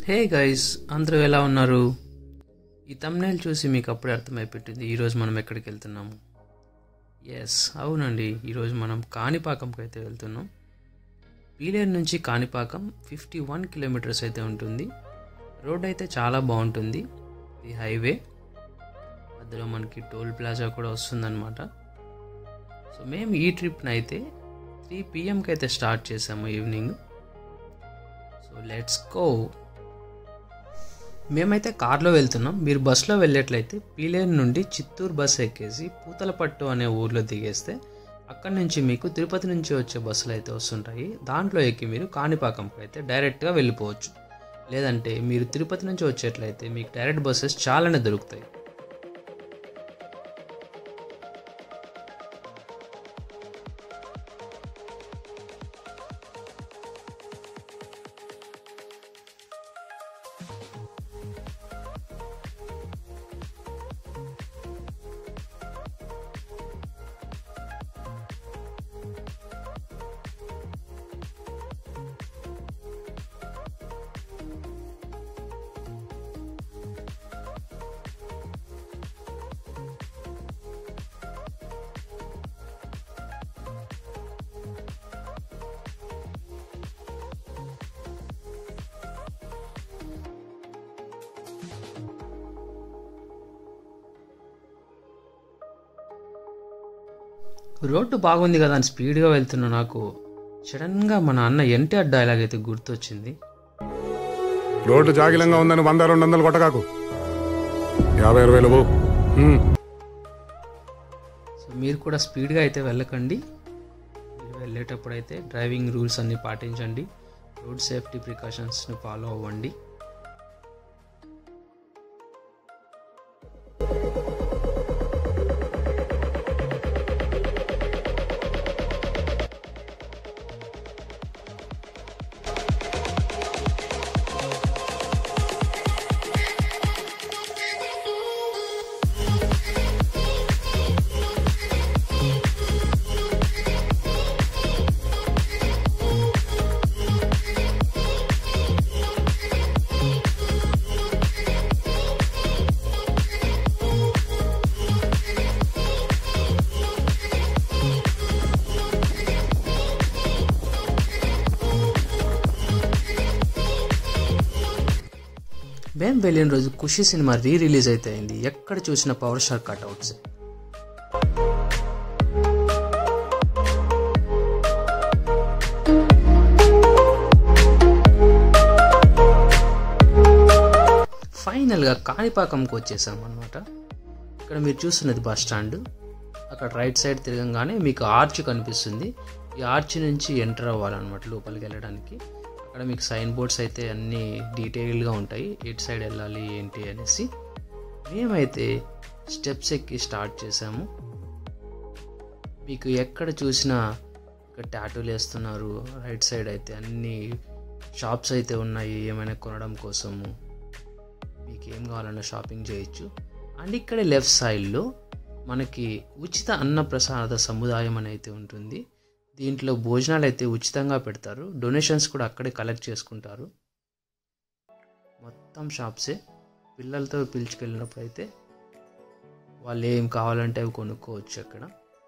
Hey guys అందరూ ఎలా ఉన్నారు ఈ తమ్నేల్ చూసి మీకు అప్పుడే అర్థమైపెట్టింది ఈరోజు మనం ఎక్కడికి వెళ్తున్నాము ఎస్ అవునండి ఈరోజు మనం కాణిపాకంకి అయితే వెళ్తున్నాం పీలేరు నుంచి కాణిపాకం ఫిఫ్టీ వన్ కిలోమీటర్స్ అయితే ఉంటుంది రోడ్ అయితే చాలా బాగుంటుంది ఈ హైవే మధ్యలో మనకి టోల్ ప్లాజా కూడా వస్తుందన్నమాట సో మేము ఈ ట్రిప్ని అయితే త్రీ పిఎంకి అయితే స్టార్ట్ చేసాము ఈవినింగ్ సో లెట్స్ గో మేమైతే కార్లో వెళ్తున్నాం మీరు బస్సులో వెళ్ళేట్లయితే పీలేరు నుండి చిత్తూరు బస్ ఎక్కేసి పూతలపట్టు అనే ఊర్లో దిగేస్తే అక్కడి నుంచి మీకు తిరుపతి నుంచి వచ్చే బస్సులు అయితే వస్తుంటాయి దాంట్లో ఎక్కి మీరు కాణిపాకంకి అయితే డైరెక్ట్గా వెళ్ళిపోవచ్చు లేదంటే మీరు తిరుపతి నుంచి వచ్చేట్లయితే మీకు డైరెక్ట్ బస్సెస్ చాలానే దొరుకుతాయి రోడ్డు బాగుంది కదా అని స్పీడ్గా వెళ్తున్నా నాకు సడన్గా మన అన్న ఎన్టీఆర్ డైలాగ్ అయితే గుర్తొచ్చింది రోడ్డు జాగిలంగా ఉందని వంద రెండు వందలు కొట్టకాకు యాభై అరవై లోపు హ్మ్. సో మీరు కూడా స్పీడ్గా అయితే వెళ్ళకండి మీరు వెళ్ళేటప్పుడు అయితే డ్రైవింగ్ రూల్స్ అన్ని పాటించండి రోడ్ సేఫ్టీ ప్రికాషన్స్ని ఫాలో అవ్వండి మేము వెళ్ళిన రోజు ఖుషి సినిమా రీ రిలీజ్ అయితే అయింది ఎక్కడ చూసిన పవర్ స్టార్ కట్అవుట్స్ ఫైనల్గా కాణిపాకంకి వచ్చేసాం అనమాట ఇక్కడ మీరు చూస్తున్నది బస్ స్టాండ్ అక్కడ రైట్ సైడ్ తిరగంగానే మీకు ఆర్చ్ కనిపిస్తుంది ఈ ఆర్చ్ నుంచి ఎంటర్ అవ్వాలన్నమాట లోపలికి వెళ్ళడానికి అక్కడ మీకు సైన్ బోర్డ్స్ అయితే అన్నీ డీటెయిల్గా ఉంటాయి ఎటు సైడ్ వెళ్ళాలి ఏంటి అనేసి మేమైతే స్టెప్స్ ఎక్కి స్టార్ట్ చేసాము మీకు ఎక్కడ చూసినా ఇక్కడ టాటూలు వేస్తున్నారు రైట్ సైడ్ అయితే అన్ని షాప్స్ అయితే ఉన్నాయి ఏమైనా కొనడం కోసము మీకు ఏం కావాలన్నా షాపింగ్ చేయొచ్చు అండ్ ఇక్కడ లెఫ్ట్ సైడ్లో మనకి ఉచిత అన్నప్రసాద సముదాయం అని అయితే ఉంటుంది దీంట్లో భోజనాలు అయితే ఉచితంగా పెడతారు డొనేషన్స్ కూడా అక్కడే కలెక్ట్ చేసుకుంటారు మొత్తం షాప్సే పిల్లలతో పిలుచుకెళ్ళినప్పుడు అయితే వాళ్ళు ఏం కావాలంటే అవి కొనుక్కోవచ్చు అక్కడ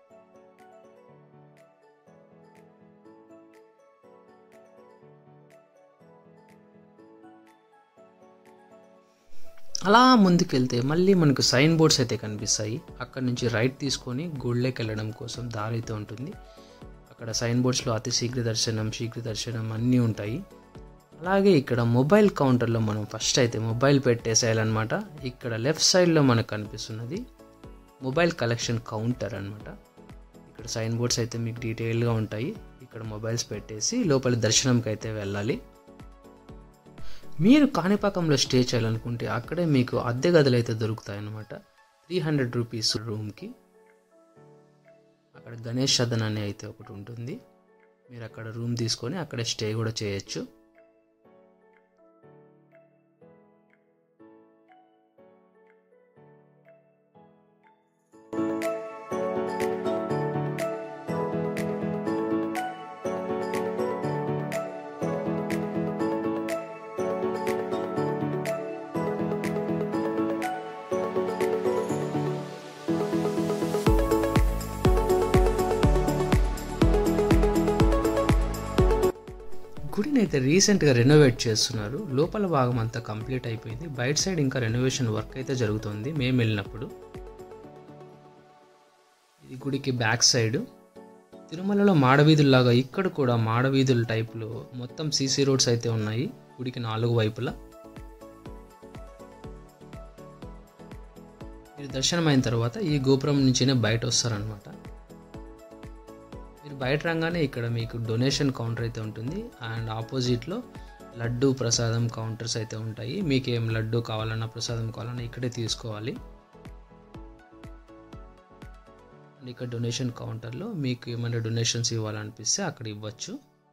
అలా ముందుకెళ్తే మళ్ళీ మనకు సైన్ బోర్డ్స్ అయితే కనిపిస్తాయి అక్కడ నుంచి రైట్ తీసుకొని గుళ్ళకి వెళ్ళడం కోసం దారి అయితే ఉంటుంది అక్కడ సైన్ బోర్డ్స్లో అతి శీఘ్ర దర్శనం శీఘ్ర దర్శనం అన్నీ ఉంటాయి అలాగే ఇక్కడ మొబైల్ కౌంటర్లో మనం ఫస్ట్ అయితే మొబైల్ పెట్టేసేయాలన్నమాట ఇక్కడ లెఫ్ట్ సైడ్లో మనకు కనిపిస్తున్నది మొబైల్ కలెక్షన్ కౌంటర్ అనమాట ఇక్కడ సైన్ బోర్డ్స్ అయితే మీకు డీటెయిల్గా ఉంటాయి ఇక్కడ మొబైల్స్ పెట్టేసి లోపల దర్శనంకి అయితే వెళ్ళాలి మీరు కాణిపాకంలో స్టే చేయాలనుకుంటే అక్కడే మీకు అద్దె గదులు అయితే దొరుకుతాయి అన్నమాట త్రీ హండ్రెడ్ రూపీస్ రూమ్కి అక్కడ గణేష్ సదన్ అనే అయితే ఒకటి ఉంటుంది మీరు అక్కడ రూమ్ తీసుకొని అక్కడే స్టే కూడా చేయొచ్చు గుడిని అయితే రీసెంట్గా రెనోవేట్ చేస్తున్నారు లోపల భాగం అంతా కంప్లీట్ అయిపోయింది బయట సైడ్ ఇంకా రెనోవేషన్ వర్క్ అయితే జరుగుతుంది మేము వెళ్ళినప్పుడు ఇది గుడికి బ్యాక్ సైడ్ తిరుమలలో మాడవీధుల్లాగా ఇక్కడ కూడా మాడవీధుల టైప్లో మొత్తం సీసీ రోడ్స్ అయితే ఉన్నాయి గుడికి నాలుగు వైపులా మీరు దర్శనం అయిన తర్వాత ఈ గోపురం నుంచినే బయట వస్తారనమాట మీరు బయట రాగానే ఇక్కడ మీకు డొనేషన్ కౌంటర్ అయితే ఉంటుంది అండ్ ఆపోజిట్లో లడ్డు ప్రసాదం కౌంటర్స్ అయితే ఉంటాయి మీకు ఏం లడ్డు కావాలన్నా ప్రసాదం కావాలన్నా ఇక్కడే తీసుకోవాలి అండ్ ఇక్కడ డొనేషన్ కౌంటర్లో మీకు ఏమైనా డొనేషన్స్ ఇవ్వాలనిపిస్తే అక్కడ ఇవ్వచ్చు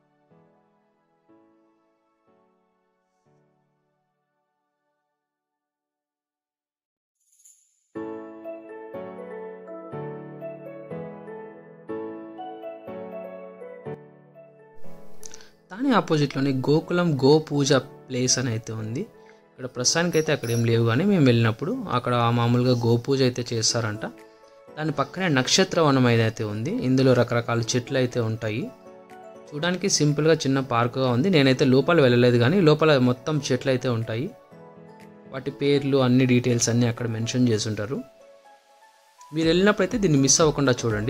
దాని ఆపోజిట్లోనే గోకులం గో పూజ ప్లేస్ అని అయితే ఉంది ఇక్కడ ప్రస్తుతానికి అయితే అక్కడ ఏం లేవు కానీ మేము వెళ్ళినప్పుడు అక్కడ మామూలుగా గో పూజ అయితే చేస్తారంట దాని పక్కనే నక్షత్ర వనం అయితే ఉంది ఇందులో రకరకాల చెట్లు అయితే ఉంటాయి చూడడానికి సింపుల్గా చిన్న పార్కుగా ఉంది నేనైతే లోపల వెళ్ళలేదు కానీ లోపల మొత్తం చెట్లు అయితే ఉంటాయి వాటి పేర్లు అన్ని డీటెయిల్స్ అన్నీ అక్కడ మెన్షన్ చేసి ఉంటారు మీరు వెళ్ళినప్పుడైతే దీన్ని మిస్ అవ్వకుండా చూడండి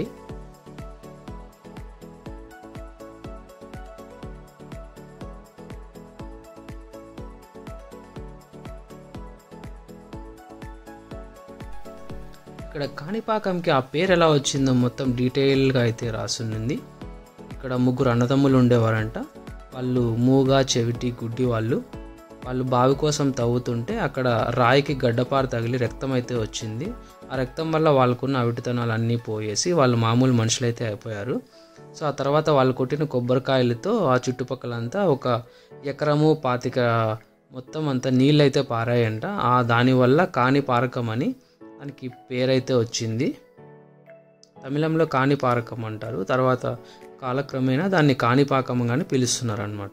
ఇక్కడ కాణిపాకంకి ఆ పేరు ఎలా వచ్చిందో మొత్తం డీటెయిల్గా అయితే రాసుంది ఇక్కడ ముగ్గురు అన్నదమ్ములు ఉండేవారంట వాళ్ళు మూగా చెవిటి గుడ్డి వాళ్ళు వాళ్ళు బావి కోసం తవ్వుతుంటే అక్కడ రాయికి గడ్డపార తగిలి రక్తం అయితే వచ్చింది ఆ రక్తం వల్ల వాళ్ళకున్న అవిటితనాలు అన్నీ పోయేసి వాళ్ళు మామూలు మనుషులైతే అయిపోయారు సో ఆ తర్వాత వాళ్ళు కొట్టిన కొబ్బరికాయలతో ఆ చుట్టుపక్కలంతా ఒక ఎకరము పాతిక మొత్తం అంతా నీళ్ళు అయితే పారాయంట ఆ దానివల్ల కాణిపారకం అని దానికి పేరైతే వచ్చింది తమిళంలో కాణిపారకం అంటారు తర్వాత కాలక్రమేణా దాన్ని కాణిపాకం అని పిలుస్తున్నారు అనమాట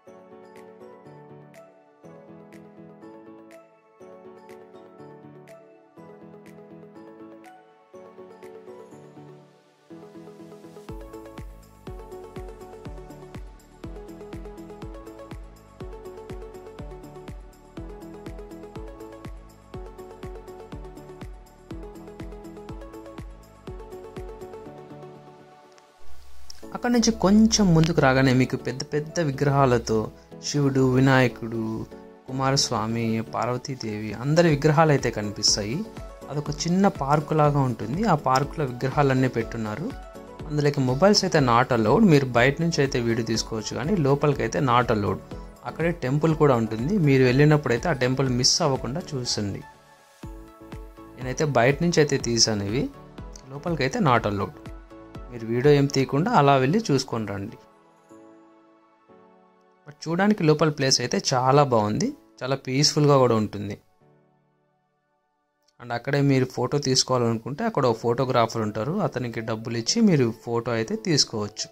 అక్కడ నుంచి కొంచెం ముందుకు రాగానే మీకు పెద్ద పెద్ద విగ్రహాలతో శివుడు వినాయకుడు కుమారస్వామి పార్వతీదేవి అందరి విగ్రహాలు అయితే కనిపిస్తాయి అదొక చిన్న పార్కు లాగా ఉంటుంది ఆ పార్కులో విగ్రహాలన్నీ పెట్టున్నారు అందులోకి మొబైల్స్ అయితే నాట్ అలౌడ్ మీరు బయట నుంచి అయితే వీడియో తీసుకోవచ్చు కానీ లోపలికి అయితే నాట్ అలౌడ్ అక్కడే టెంపుల్ కూడా ఉంటుంది మీరు వెళ్ళినప్పుడు అయితే ఆ టెంపుల్ మిస్ అవ్వకుండా చూసండి నేనైతే బయట నుంచి అయితే తీసాను ఇవి లోపలికి అయితే నాట్ అలౌడ్ మీరు వీడియో ఏం తీయకుండా అలా వెళ్ళి చూసుకొని రండి బట్ చూడడానికి లోపల ప్లేస్ అయితే చాలా బాగుంది చాలా పీస్ఫుల్గా కూడా ఉంటుంది అండ్ అక్కడే మీరు ఫోటో తీసుకోవాలనుకుంటే అక్కడ ఒక ఫోటోగ్రాఫర్ ఉంటారు అతనికి డబ్బులు ఇచ్చి మీరు ఫోటో అయితే తీసుకోవచ్చు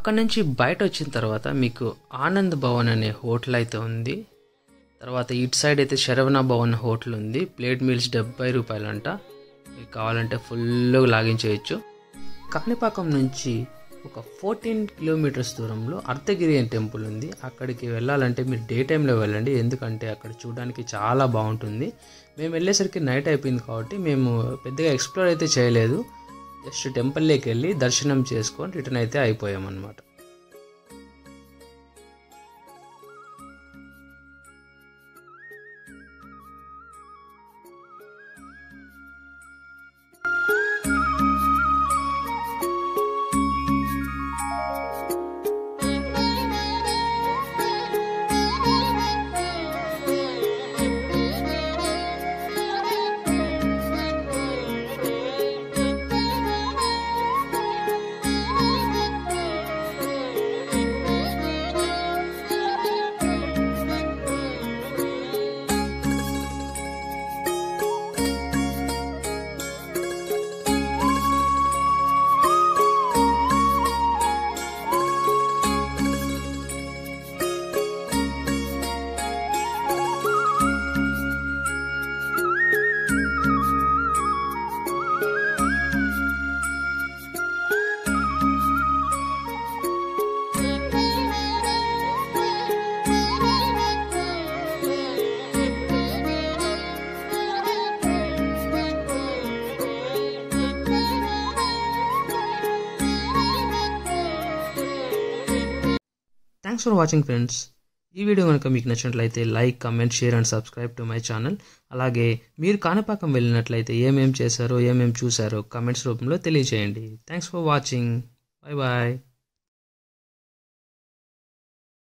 అక్కడ నుంచి బయట వచ్చిన తర్వాత మీకు ఆనంద్ భవన్ అనే హోటల్ అయితే ఉంది తర్వాత ఇటు సైడ్ అయితే శరవణ భవన్ హోటల్ ఉంది ప్లేట్ మీల్స్ డెబ్బై రూపాయలంట మీకు కావాలంటే ఫుల్గా లాగిన్ చేయొచ్చు కాణిపాకం నుంచి ఒక ఫోర్టీన్ కిలోమీటర్స్ దూరంలో అర్ధగిరి అనే టెంపుల్ ఉంది అక్కడికి వెళ్ళాలంటే మీరు డే టైంలో వెళ్ళండి ఎందుకంటే అక్కడ చూడడానికి చాలా బాగుంటుంది మేము వెళ్ళేసరికి నైట్ అయిపోయింది కాబట్టి మేము పెద్దగా ఎక్స్ప్లోర్ అయితే చేయలేదు జస్ట్ టెంపుల్లోకి వెళ్ళి దర్శనం చేసుకొని రిటర్న్ అయితే అయిపోయామన్నమాట థ్యాంక్స్ ఫర్ వాచింగ్ ఫ్రెండ్స్ ఈ వీడియో కనుక మీకు నచ్చినట్లయితే like comment share and subscribe to my channel అలాగే మీరు కాణపాకం వెళ్ళినట్లయితే ఏమేం చేశారో ఏమేం చూసారో కమెంట్స్ రూపంలో తెలియజేయండి thanks for watching bye bye